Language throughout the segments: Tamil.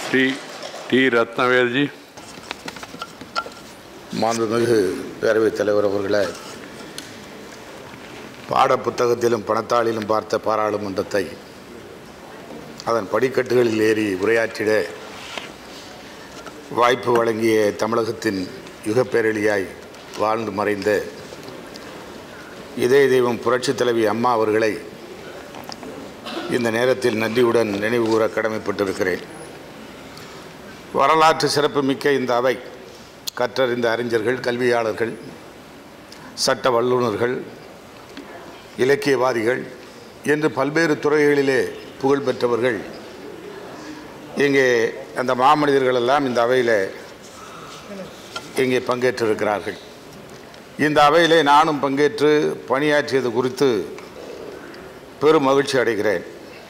ஸ்ரீ டி ரத்னவேல்ஜி மாண்புமிகு பேரவைத் தலைவர் அவர்களே பாட புத்தகத்திலும் பணத்தாளிலும் பார்த்த பாராளுமன்றத்தை அதன் படிக்கட்டுகளில் ஏறி உரையாற்றிட வாய்ப்பு வழங்கிய தமிழகத்தின் யுகப்பேரழியாய் வாழ்ந்து மறைந்த இதய தெய்வம் புரட்சித் தலைவி அம்மா அவர்களை இந்த நேரத்தில் நன்றியுடன் நினைவுகூர கடமைப்பட்டிருக்கிறேன் வரலாற்று சிறப்புமிக்க இந்த அவை கற்றறிந்த அறிஞர்கள் கல்வியாளர்கள் சட்ட வல்லுநர்கள் இலக்கியவாதிகள் என்று பல்வேறு துறைகளிலே புகழ் பெற்றவர்கள் இங்கே அந்த மாமனிதர்கள் எல்லாம் இந்த அவையில் இங்கே பங்கேற்றிருக்கிறார்கள் இந்த அவையிலே நானும் பங்கேற்று பணியாற்றியது குறித்து பெரும் மகிழ்ச்சி அடைகிறேன்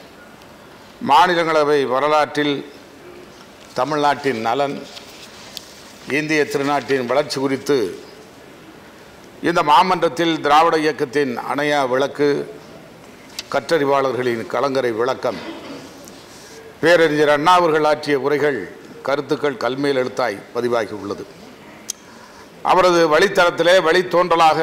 மாநிலங்களவை வரலாற்றில் தமிழ்நாட்டின் நலன் இந்திய திருநாட்டின் வளர்ச்சி குறித்து இந்த மாமன்றத்தில் திராவிட இயக்கத்தின் அணையா விளக்கு கற்றறிவாளர்களின் கலங்கரை விளக்கம் பேரறிஞர் அண்ணா அவர்கள் ஆற்றிய உரைகள் கருத்துக்கள் கல்மேல் எழுத்தாய் பதிவாகி உள்ளது அவரது வழித்தளத்திலே வழித்தோன்றலாக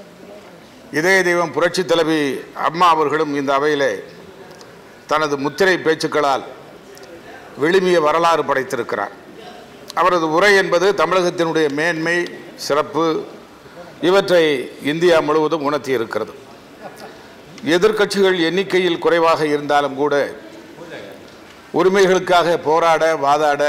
இதய தெய்வம் புரட்சி தலைவி அம்மா அவர்களும் இந்த அவையிலே தனது முத்திரை பேச்சுக்களால் விழுமிய வரலாறு படைத்திருக்கிறார் அவரது உரை என்பது தமிழகத்தினுடைய மேன்மை சிறப்பு இவற்றை இந்தியா முழுவதும் உணர்த்தி இருக்கிறது எதிர்க்கட்சிகள் எண்ணிக்கையில் குறைவாக இருந்தாலும் கூட உரிமைகளுக்காக போராட வாதாட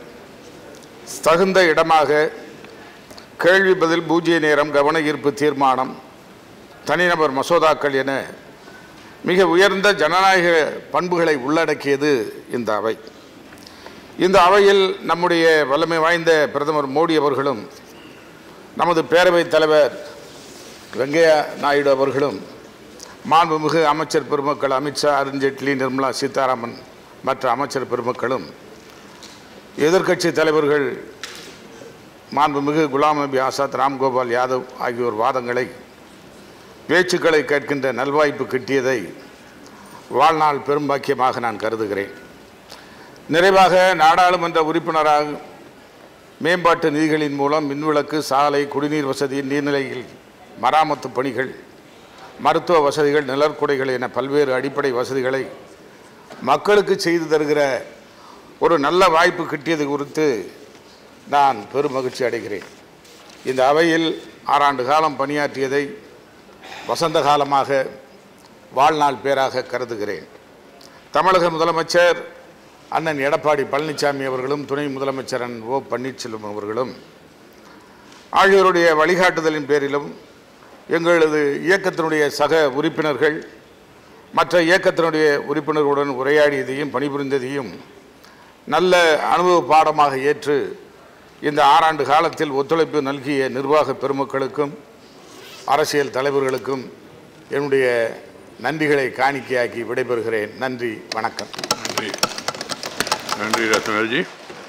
தகுந்த இடமாக கேள்வி பதில் பூஜ்ய நேரம் கவன ஈர்ப்பு தீர்மானம் தனிநபர் மசோதாக்கள் என மிக உயர்ந்த ஜனநாயக பண்புகளை உள்ளடக்கியது இந்த அவை இந்த அவையில் நம்முடைய வல்லமை வாய்ந்த பிரதமர் மோடி அவர்களும் நமது பேரவைத் தலைவர் வெங்கையா நாயுடு அவர்களும் மாண்புமிகு அமைச்சர் பெருமக்கள் அமித்ஷா அருண்ஜேட்லி நிர்மலா சீதாராமன் மற்ற அமைச்சர் பெருமக்களும் எதிர்க்கட்சி தலைவர்கள் மாண்புமிகு குலாம் நபி ஆசாத் ராம்கோபால் யாதவ் ஆகியோர் வாதங்களை பேச்சுக்களை கேட்கின்ற நல்வாய்ப்பு கிட்டியதை வாழ்நாள் பெரும்பாக்கியமாக நான் கருதுகிறேன் நிறைவாக நாடாளுமன்ற உறுப்பினராக மேம்பாட்டு நிதிகளின் மூலம் மின்விளக்கு சாலை குடிநீர் வசதி நீர்நிலைகள் மராமத்து பணிகள் மருத்துவ வசதிகள் நிழற்குடைகள் என பல்வேறு அடிப்படை வசதிகளை மக்களுக்கு செய்து தருகிற ஒரு நல்ல வாய்ப்பு கிட்டியது குறித்து நான் பெரும் மகிழ்ச்சி அடைகிறேன் இந்த அவையில் ஆறாண்டு காலம் பணியாற்றியதை வசந்த காலமாக வாழ்நாள் பேராக கருதுகிறேன் தமிழக முதலமைச்சர் அண்ணன் எடப்பாடி பழனிசாமி அவர்களும் துணை முதலமைச்சர் அண்ணன் ஓ பன்னீர்செல்வம் அவர்களும் ஆகியோருடைய வழிகாட்டுதலின் பேரிலும் எங்களது இயக்கத்தினுடைய சக உறுப்பினர்கள் மற்ற இயக்கத்தினுடைய உறுப்பினர்களுடன் உரையாடியதையும் பணிபுரிந்ததையும் நல்ல அனுபவ பாடமாக ஏற்று இந்த ஆறாண்டு காலத்தில் ஒத்துழைப்பு நல்கிய நிர்வாக பெருமக்களுக்கும் அரசியல் தலைவர்களுக்கும் என்னுடைய நன்றிகளை காணிக்கையாக்கி விடைபெறுகிறேன் நன்றி வணக்கம் நன்றி நன்றி ரத்னவேல்ஜி